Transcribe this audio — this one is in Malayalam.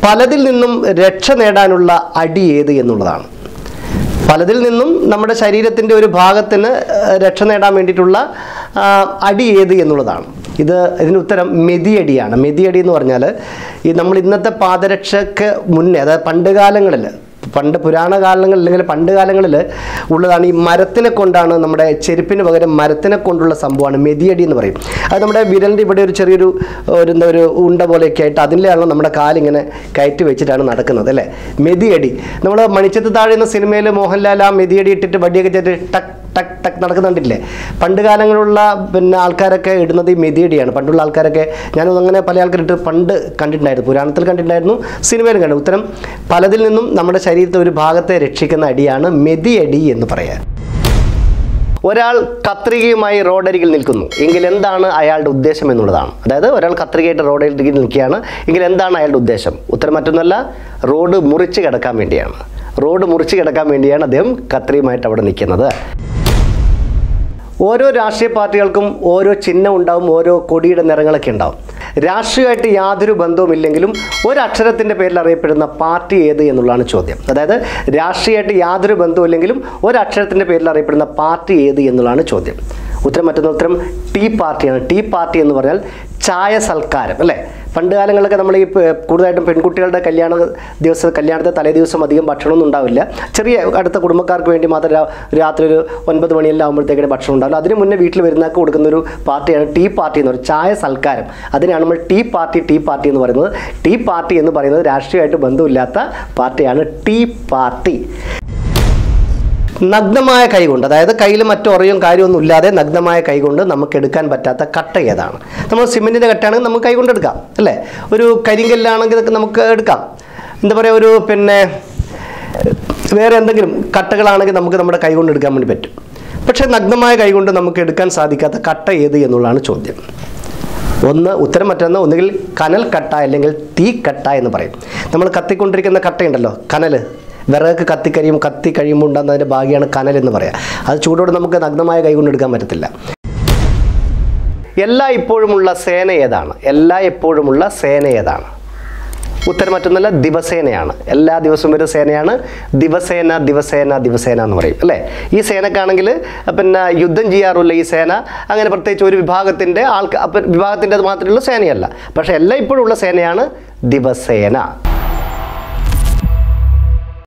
പലതിൽ നിന്നും രക്ഷ നേടാനുള്ള അടി ഏത് എന്നുള്ളതാണ് പലതിൽ നിന്നും നമ്മുടെ ശരീരത്തിൻ്റെ ഒരു ഭാഗത്തിന് ഏഹ്, രക്ഷ നേടാൻ വേണ്ടിയിട്ടുള്ള ആ, അടി ഏത് എന്നുള്ളതാണ് ഇത് ഇതിന് ഉത്തരം മെതിയടിയാണ് മെതിയടി എന്ന് പറഞ്ഞാൽ ഈ നമ്മൾ ഇന്നത്തെ പാദരക്ഷയ്ക്ക് മുന്നേ അതായത് പണ്ട് കാലങ്ങളിൽ പണ്ട് പുരാണ കാലങ്ങളിൽ അല്ലെങ്കിൽ പണ്ട് കാലങ്ങളിൽ ഉള്ളതാണ് ഈ മരത്തിനെ കൊണ്ടാണ് നമ്മുടെ ചെരുപ്പിന് പകരം മരത്തിനെ കൊണ്ടുള്ള സംഭവമാണ് മെതിയടി എന്ന് പറയും അത് നമ്മുടെ വിരലിൻ്റെ ഇവിടെ ഒരു ചെറിയൊരു ഒരു എന്താ ഒരു ഉണ്ട പോലെയൊക്കെ ആയിട്ട് അതിൻ്റെയാണ് നമ്മുടെ കാലിങ്ങനെ കയറ്റി വെച്ചിട്ടാണ് നടക്കുന്നത് അല്ലേ മെതിയടി നമ്മൾ മണിച്ചത്ത് താഴെ എന്ന സിനിമയിൽ മോഹൻലാൽ ആ മെതിയടി ഇട്ടിട്ട് വടിയൊക്കെ ചെയ്തിട്ട് ടക്ക് ടക്ക് ടക്ക് നടക്കുന്നുണ്ടില്ലേ പണ്ട് കാലങ്ങളിലുള്ള പിന്നെ ആൾക്കാരൊക്കെ ഇടുന്നത് ഈ മെതിയടിയാണ് പണ്ടുള്ള ആൾക്കാരൊക്കെ ഞാനത് അങ്ങനെ പല ആൾക്കാരിട്ട് പണ്ട് കണ്ടിട്ടുണ്ടായിരുന്നു പുരാണത്തിൽ കണ്ടിട്ടുണ്ടായിരുന്നു സിനിമയിലും കണ്ടു ഉത്തരം പലതിൽ നിന്നും നമ്മുടെ ശരീരത്തെ ഒരു ഭാഗത്തെ രക്ഷിക്കുന്ന അടിയാണ് മെതിയടി എന്ന് പറയാൻ ഒരാൾ കത്രികയുമായി റോഡരികിൽ നിൽക്കുന്നു എങ്കിൽ എന്താണ് അയാളുടെ ഉദ്ദേശം എന്നുള്ളതാണ് അതായത് ഒരാൾ കത്രികയായിട്ട് റോഡരികിൽ നിൽക്കുകയാണ് എങ്കിൽ എന്താണ് അയാളുടെ ഉദ്ദേശം ഉത്തരം മറ്റൊന്നല്ല റോഡ് മുറിച്ച് കിടക്കാൻ വേണ്ടിയാണ് റോഡ് മുറിച്ച് കിടക്കാൻ വേണ്ടിയാണ് അദ്ദേഹം കത്രിയുമായിട്ട് അവിടെ നിൽക്കുന്നത് ഓരോ രാഷ്ട്രീയ പാർട്ടികൾക്കും ഓരോ ചിഹ്നം ഉണ്ടാവും ഓരോ കൊടിയുടെ നിറങ്ങളൊക്കെ ഉണ്ടാവും രാഷ്ട്രീയമായിട്ട് യാതൊരു ബന്ധവുമില്ലെങ്കിലും ഒരക്ഷരത്തിൻ്റെ പേരിൽ അറിയപ്പെടുന്ന പാർട്ടി ഏത് എന്നുള്ളതാണ് ചോദ്യം അതായത് രാഷ്ട്രീയമായിട്ട് യാതൊരു ബന്ധവുമില്ലെങ്കിലും ഒരക്ഷരത്തിൻ്റെ പേരിൽ അറിയപ്പെടുന്ന പാർട്ടി ഏത് എന്നുള്ളതാണ് ചോദ്യം ഉത്തരം മറ്റൊന്ന് ഉത്തരം ടീ പാർട്ടിയാണ് ടീ പാർട്ടി എന്ന് പറഞ്ഞാൽ ചായ സൽക്കാരം അല്ലേ പണ്ട് കാലങ്ങളിലൊക്കെ നമ്മൾ ഈ പ- കൂടുതലായിട്ടും പെൺകുട്ടികളുടെ കല്യാണ ദിവസം കല്യാണത്തെ തലേ ദിവസം അധികം ഭക്ഷണമൊന്നും ഉണ്ടാവില്ല ചെറിയ അടുത്ത കുടുംബക്കാർക്ക് വേണ്ടി മാത്രം രാ- രാത്രി ഒരു ഒൻപത് മണിയെല്ലാം ആകുമ്പോഴത്തേക്കിന് ഭക്ഷണം ഉണ്ടാവില്ല അതിന് മുന്നേ വീട്ടിൽ വരുന്നവർക്ക് കൊടുക്കുന്ന ഒരു പാർട്ടിയാണ് ടീ പാർട്ടി എന്ന് പറയുന്നത് ചായ സൽക്കാരം അതിനാണ് നമ്മൾ ടീ പാർട്ടി ടീ പാർട്ടി എന്ന് പറയുന്നത് ടീ പാർട്ടി എന്ന് പറയുന്നത് രാഷ്ട്രീയമായിട്ട് ബന്ധമില്ലാത്ത പാർട്ടിയാണ് ടീ പാർട്ടി നഗ്നമായ കൈകൊണ്ട് അതായത് കയ്യിൽ മറ്റു ഉറയും കാര്യമൊന്നും ഇല്ലാതെ നഗ്നമായ കൈകൊണ്ട് നമുക്ക് എടുക്കാൻ പറ്റാത്ത കട്ട ഏതാണ് നമ്മൾ സിമെൻറ്റിൻ്റെ കട്ടയാണെങ്കിൽ നമുക്ക് കൈകൊണ്ട് എടുക്കാം അല്ലേ ഒരു കരിങ്കല്ലാണെങ്കിൽ ഇതൊക്കെ നമുക്ക് എടുക്കാം എന്താ പറയുക ഒരു പിന്നെ വേറെ എന്തെങ്കിലും കട്ടകളാണെങ്കിൽ നമുക്ക് നമ്മുടെ കൈകൊണ്ട് എടുക്കാൻ വേണ്ടി പറ്റും പക്ഷേ നഗ്നമായ കൈകൊണ്ട് നമുക്ക് എടുക്കാൻ സാധിക്കാത്ത കട്ട ഏത് എന്നുള്ളതാണ് ചോദ്യം ഒന്ന് ഉത്തരം മറ്റൊന്ന് ഒന്നുകിൽ കനൽ കട്ട അല്ലെങ്കിൽ തീ കട്ട എന്ന് പറയും നമ്മൾ കത്തിക്കൊണ്ടിരിക്കുന്ന കട്ടയുണ്ടല്ലോ കനൽ വിറകൊക്കെ കത്തിക്കരിയും കത്തി കഴിയുമ്പോൾ ഉണ്ടാകുന്നതിൻ്റെ ഭാഗ്യമാണ് കനൽ എന്ന് പറയാം അത് ചൂടോടെ നമുക്ക് നഗ്നമായ കൈകൊണ്ട് എടുക്കാൻ പറ്റത്തില്ല എല്ലാ ഇപ്പോഴുമുള്ള സേന ഏതാണ് എല്ലാ എപ്പോഴുമുള്ള സേന ഏതാണ് ഉത്തരം മറ്റൊന്നല്ല ദിവസേനയാണ് എല്ലാ ദിവസവും വരുന്ന സേനയാണ് ദിവസേന ദിവസേന ദിവസേന എന്ന് പറയും അല്ലേ ഈ സേനക്കാണെങ്കിൽ പിന്നെ യുദ്ധം ചെയ്യാറില്ല ഈ സേന അങ്ങനെ പ്രത്യേകിച്ച് ഒരു വിഭാഗത്തിൻ്റെ ആൾക്ക് അപ്പം വിഭാഗത്തിൻ്റെ മാത്രമുള്ള സേനയല്ല പക്ഷേ എല്ലാ ഇപ്പോഴുള്ള സേനയാണ് ദിവസേന